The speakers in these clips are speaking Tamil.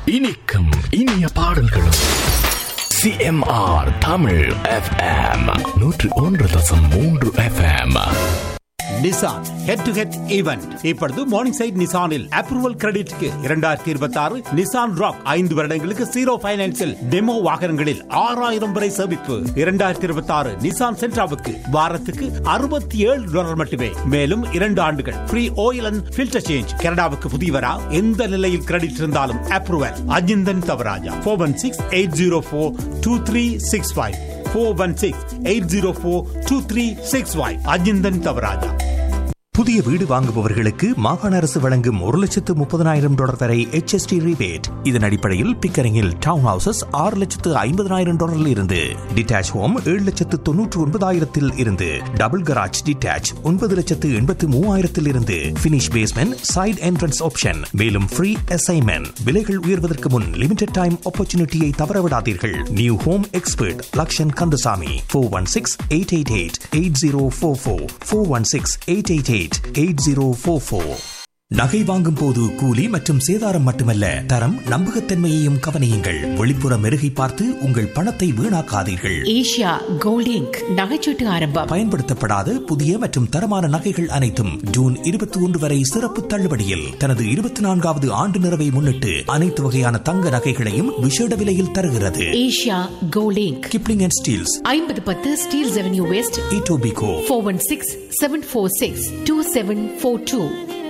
இனிக்கும் இனிய பாடல்களும் சிஎம்ஆர் தமிழ் எஃப்எம் நூற்று ஒன்று தசம் மூன்று FM Nissan head to head event இப்பொழுது மார்னிங் சைட் நிசானில் அப்ரூவல் கிரெடிட்க்கு இரண்டாயிரத்தி இருபத்தி ஆறு நிசான் ராக் ஐந்து வருடங்களுக்கு ஜீரோ பைனான்சில் டெமோ வாகனங்களில் ஆறாயிரம் வரை சேமிப்பு இரண்டாயிரத்தி இருபத்தி ஆறு நிசான் சென்ட்ராவுக்கு வாரத்துக்கு அறுபத்தி ஏழு டாலர் மட்டுமே மேலும் இரண்டு ஆண்டுகள் free oil and filter change கனடாவுக்கு புதியவரா எந்த நிலையில் கிரெடிட் இருந்தாலும் approval Ajinthan Thavarajah four one six eight zero four two three six five four one six eight zero four two three six five Ajinthan Thavarajah புதிய வீடு வாங்குபவர்களுக்கு மாகாண அரசு வழங்கும் ஒரு லட்சத்து முப்பதனாயிரம் டாலர் வரை HST rebate இதன் அடிப்படையில் பிக்கரிங்கில் டவுன் ஹவுசஸ் ஆறு லட்சத்து ஐம்பதனாயிரம் டாலரில் இருந்து டிட்டாச் ஹோம் ஏழு லட்சத்து தொன்னூற்று ஒன்பதாயிரத்தில் இருந்து டபுள் கராஜ் டிட்டாச் ஒன்பது லட்சத்து எண்பத்து மூவாயிரத்தில் இருந்து finish basement side entrance option மேலும் ஃப்ரீ அசைன்மெண்ட் விலைகள் உயர்வதற்கு முன் லிமிடெட் டைம் ஆப்பர்ச்சுனிட்டியை தவறவிடாதீர்கள் new home expert Lakshan Kandasamy four one six eight eight eight eight zero four four four one six eight eight eight eight zero four four நகை வாங்கும் போது கூலி மற்றும் சேதாரம் மட்டுமல்ல தரம் நம்பகத்தன்மையையும் கவனியுங்கள் வெளிப்புற மெருகை பார்த்து உங்கள் பணத்தை வீணாக்காதீர்கள் ஏஷியா கோல்ட் இங்க் நகைச்சீட்டு ஆரம்பம் பயன்படுத்தப்படாத புதிய மற்றும் தரமான நகைகள் அனைத்தும் ஜூன் இருபத்தி ஒன்று வரை சிறப்பு தள்ளுபடியில் தனது இருபத்தி நான்காவது ஆண்டு நிறைவை முன்னிட்டு அனைத்து வகையான தங்க நகைகளையும் விஷேட விலையில் தருகிறது Asia gold inc Kipling and Steeles ஐம்பது பத்து Steeles avenue west Etobicoke four one six seven four six two seven four two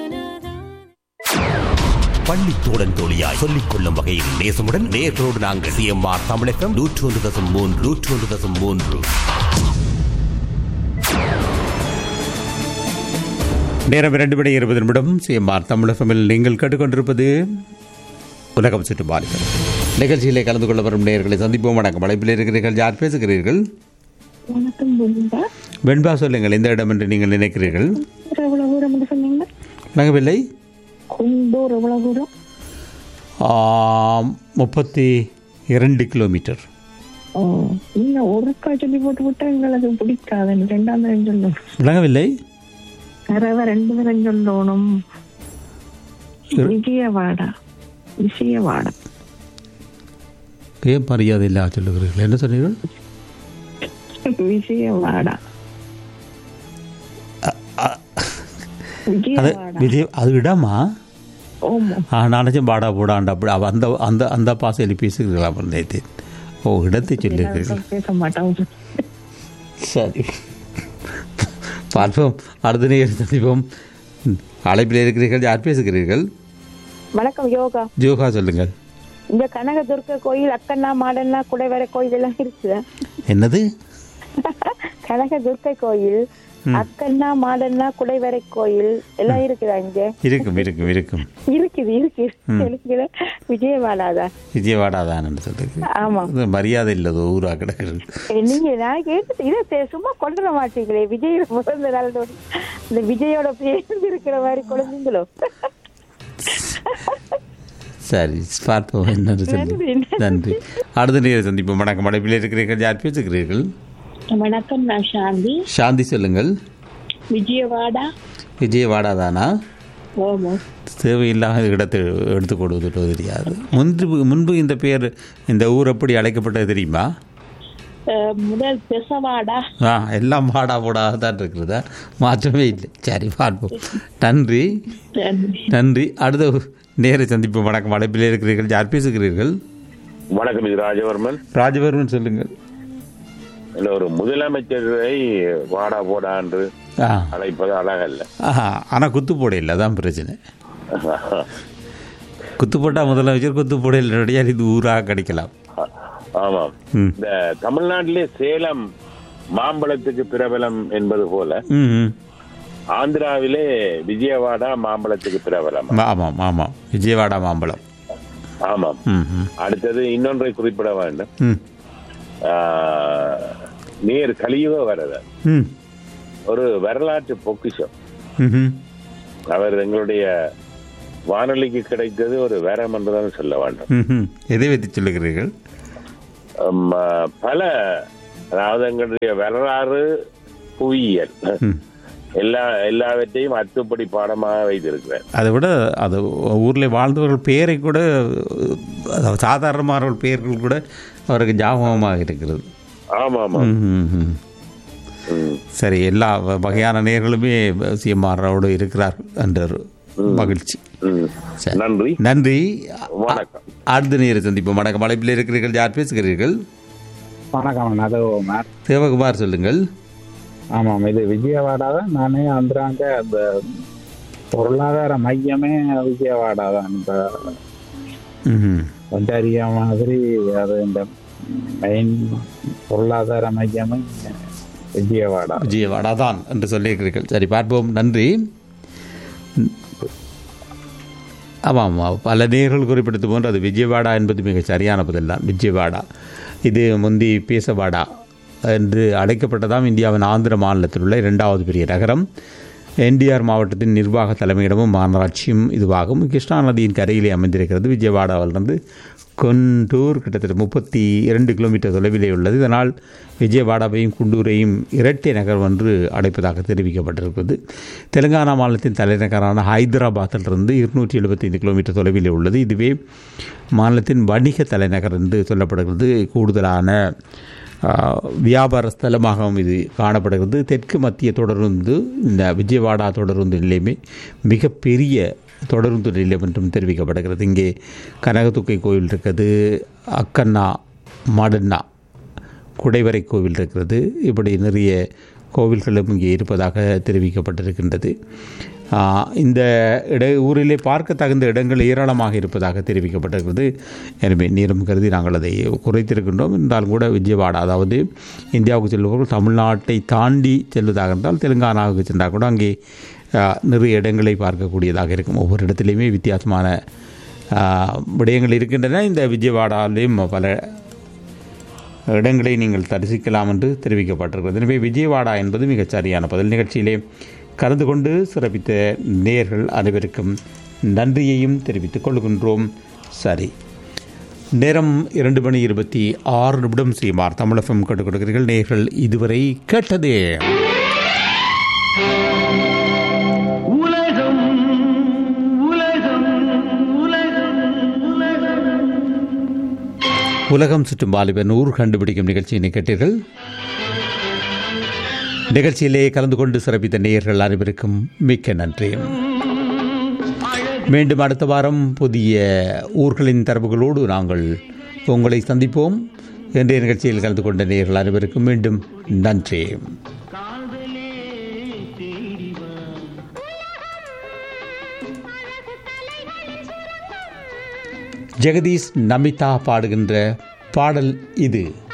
பள்ளி தோழன் தோழியாய் சொல்லிக் கொள்ளும் வகையில் நேசமுடன் நேர்களோடு நாங்கள் சிஎம்ஆர் தமிழகம் நூற்று ஒன்று தசம் மூன்று நூற்று ஒன்று தசம் மூன்று நேரம் இரண்டு மணி இருபது நிமிடம் சிஎம்ஆர் தமிழகமில் நீங்கள் கேட்டுக்கொண்டிருப்பது உலகம் சுற்று பாலிகள் நிகழ்ச்சியிலே கலந்து கொள்ள வரும் நேர்களை சந்திப்போம் வணக்கம் அழைப்பில் இருக்கிறீர்கள் யார் பேசுகிறீர்கள் வணக்கம் புனிதா வெண்பா சொல்லுங்கள் எந்த இடம் என்று நீங்கள் நினைக்கிறீர்கள் எவ்வளவு தூரம் என்று சொன்னீங்க நகவில்லை குண்டூர் எவ்வளவு தூரம் ஆம், முப்பத்தி இரண்டு கிலோமீட்டர் ஓ நீங்க ஒரு சொல்லி போட்டு விட்டா எங்களுக்கு பிடிக்காது ரெண்டாம் தரம் சொல்லணும் விளங்கவில்லை தரவ ரெண்டு தரம் சொல்லணும் விஜயவாடா விஜயவாடா ஏன் மரியாதை இல்லா சொல்லுகிறீர்கள் என்ன சொன்னீர்கள் விஜயவாடா அது விஜயவாடா விஜய் அது இடமா ஓமா ஆ நினச்சேன் பாடா போடாண்டா அப்படி அவ அந்த அந்த அந்த பாசையில் பேசுகிறீர்களா அப்புறம் நேற்று ஓ இடத்தை சொல்லுகிறீர்கள் பேச மாட்டான் சரி பார்ப்போம் அடுத்த நேரம் சந்திப்போம் ம், அழைப்பில் இருக்கிறீர்கள் யார் பேசுகிறீர்கள் வணக்கம் யோகா ஜோகா சொல்லுங்கள் இந்த கனகதுர்க்க கோயில் அக்கண்ணா மாடன்னா குடைவரை கோயில் எல்லாம் இருக்கு என்னது கனகதுர்க்கை கோயில் அக்கண்ணா மாடன்னா குடைவரை கோயில் எல்லாம் இருக்குதா இங்க இருக்கும் இருக்கும் இருக்கும் இருக்குது இருக்கு இருக்குது விஜயவாடா தான் விஜயவாடா தான் சொல்லுங்க ஆமா இது மரியாதை இல்லாத ஊரா கிடக்கிறது ஏ, நீங்க நான் கேட்டு இதை தே- சும்மா கொண்டுட மாட்டீங்களே விஜய் பிறந்த நாள் இந்த விஜயோட பேர் இருக்கிற மாதிரி குழந்தைங்களோ சரி பார்ப்போம் என்னன்னு சொல்லி நன்றி. நன்றி அடுத்த நேரம் சந்திப்போம் வணக்கம் அழைப்பில் இருக்கிறீர்கள் யார் பேசுகிறீர்கள் வணக்கம் நான் சாந்தி சாந்தி சொல்லுங்கள் விஜயவாடா விஜயவாடா தானா ஓமோ தேவையில்லாத இடத்தை எடுத்து கொடுத்துட்டோ தெரியாது முன்பு முன்பு இந்த பேர் இந்த ஊர் எப்படி அழைக்கப்பட்டது தெரியுமா அஹ், முதல் பெசவாடா ஆ எல்லாம் பாடா போடாக தான் இருக்கிறதா மாற்றமே இல்லை சரி பார்ப்போம் நன்றி நன்றி அடுத்த நேர சந்திப்பு வணக்கம் அழைப்பில் இருக்கிறீர்கள் யார் பேசுகிறீர்கள் வணக்கம் இது ராஜவர்மன் ராஜவர்மன் சொல்லுங்கள் இல்ல ஒரு முதலமைச்சரை வாடா போடா என்று ஆ அழைப்பது அழகல்ல ஆஹா ஆனால் குத்து போட இல்லை அதான் பிரச்சனை குத்து போட்டால் முதலமைச்சர் குத்து போட இல்லையா இது ஊராக கிடைக்கலாம் ஆமாம் ம். இந்த தமிழ்நாட்டிலே சேலம் மாம்பழத்துக்கு பிரபலம் என்பது போல ம் ம். ஆந்திராவிலே விஜயவாடா மாம்பழத்துக்கு பிரபலம் ஆ- ஆமாம் ஆமாம் விஜயவாடா மாம்பழம் ஆமாம் ம் ம் அடுத்தது இன்னொன்றை குறிப்பிட வேண்டும் ம் ஆஹ், நேர் கலியுக வரத ம் ஒரு வரலாற்று பொக்கிஷம் ம்ஹும். அவர் எங்களுடைய வானொலிக்கு கிடைத்தது ஒரு வரம் என்றுதான் சொல்ல வேண்டும் ம்ஹும். எதை வைத்து சொல்லுகிறீர்கள் ஆம், பல அதாவது எங்களுடைய வரலாறு புவியியல் ம். எல்லா எல்லாவற்றையும் அத்துப்படி பாடமாக வைத்திருக்கிறேன் அதை விட அது ஊரில் வாழ்ந்தவர்கள் பேரை கூட அதாவது சாதாரணமானவர்கள் பெயர்கள் கூட அவருக்கு ஞாபகமாக இருக்கிறது ஆமா ஆமா ம், ம், ம். ம். சரி எல்லா வ- வகையான நேர்களுமே சிஎம்ஆரோடு இருக்கிறார் என்ற ஒரு மகிழ்ச்சி ம். சரி. நன்றி நன்றி வணக்கம். அடுத்த நேரம் சந்திப்போம் வணக்கம் அழைப்பில் இருக்கிறீர்கள் யார் பேசுகிறீர்கள் வணக்கம் நதகுமார் சிவகுமார் சொல்லுங்கள் ஆமாம் இது விஜயவாடா தான் நானே வந்துறாங்க அந்த பொருளாதார மையமே விஜயவாடா தான் இந்த ம்ஹும். ஒன்டாரியா மாதிரி அது இந்த மெயின் பொருளாதார மையமே விஜயவாடா விஜயவாடா தான் என்று சொல்லியிருக்கிறீர்கள் சரி பார்ப்போம் நன்றி ஆமாம் ஆமாம் பல நேர்கள் குறிப்பிட்டது போன்று அது விஜயவாடா என்பது மிக சரியான பதில் தான் விஜயவாடா இது முந்தி பேசவாடா என்று அழைக்கப்பட்டதாம் இந்தியாவின் ஆந்திர மாநிலத்தில் உள்ள இரண்டாவது பெரிய நகரம் என்டிஆர் மாவட்டத்தின் நிர்வாக தலைமையிடமும் மாநகராட்சியும் இதுவாகும் கிருஷ்ணா நதியின் கரையிலே அமைந்திருக்கிறது விஜயவாடாவிலிருந்து கொண்டூர் கிட்டத்தட்ட முப்பத்தி இரண்டு கிலோமீட்டர் தொலைவிலே உள்ளது இதனால் விஜயவாடாவையும் குண்டூரையும் இரட்டை நகரம் என்று அழைப்பதாக தெரிவிக்கப்பட்டிருக்கிறது தெலுங்கானா மாநிலத்தின் தலைநகரான ஹைதராபாத்திலிருந்து இருநூற்றி எழுபத்தைந்து கிலோமீட்டர் தொலைவிலே உள்ளது இதுவே மாநிலத்தின் வணிக தலைநகர் என்று சொல்லப்படுகிறது கூடுதலான ஆ, வியாபார ஸ்தலமாகவும் இது காணப்படுகிறது தெற்கு மத்திய தொடருந்து இந்த விஜயவாடா தொடருந்து நிலையமே மிகப்பெரிய தொடருந்து நிலையம் என்றும் தெரிவிக்கப்படுகிறது இங்கே கனகத்துக்கை கோவில் இருக்கிறது அக்கண்ணா மடன்னா குடைவரை கோவில் இருக்கிறது இப்படி நிறைய கோவில்களும் இங்கே இருப்பதாக தெரிவிக்கப்பட்டிருக்கின்றது ஆ, இந்த இட ஊரிலே பார்க்க தகுந்த இடங்கள் ஏராளமாக இருப்பதாக தெரிவிக்கப்பட்டிருக்கிறது எனவே நேரம் கருதி நாங்கள் அதை குறைத்திருக்கின்றோம் என்றாலும் கூட விஜயவாடா அதாவது இந்தியாவுக்கு செல்பவர்கள் தமிழ்நாட்டை தாண்டி செல்வதாக இருந்தால் தெலுங்கானாவுக்கு சென்றால் கூட அங்கே ஆ, நிறைய இடங்களை பார்க்கக்கூடியதாக இருக்கும் ஒவ்வொரு இடத்துலையுமே வித்தியாசமான ஆ, விடயங்கள் இருக்கின்றன இந்த விஜயவாடாவிலேயும் பல இடங்களை நீங்கள் தரிசிக்கலாம் என்று தெரிவிக்கப்பட்டிருக்கிறது எனவே விஜயவாடா என்பது மிகச் சரியான பதில் நிகழ்ச்சியிலே கலந்து கொண்டு சிறப்பித்த நேயர்கள் அனைவருக்கும் நன்றியையும் தெரிவித்துக் கொள்கின்றோம் சரி நேரம் இரண்டு மணி இருபத்தி ஆறு நிமிடம் செய்யுமாறு தமிழகம் கேட்டுக் கொடுக்கிறீர்கள் நேயர்கள் இதுவரை கேட்டதே உலகம் சுற்றும் வாலிபன் ஊர் கண்டுபிடிக்கும் நிகழ்ச்சியினை கேட்டீர்கள் நிகழ்ச்சியிலே கலந்து கொண்டு சிறப்பித்த நேயர்கள் அனைவருக்கும் மிக்க நன்றி மீண்டும் அடுத்த வாரம் புதிய ஊர்களின் தரவுகளோடு நாங்கள் உங்களை சந்திப்போம் இன்றைய நிகழ்ச்சியில் கலந்து கொண்ட நேயர்கள் அனைவருக்கும் மீண்டும் நன்றி ஜெகதீஷ் நமிதா பாடுகின்ற பாடல் இது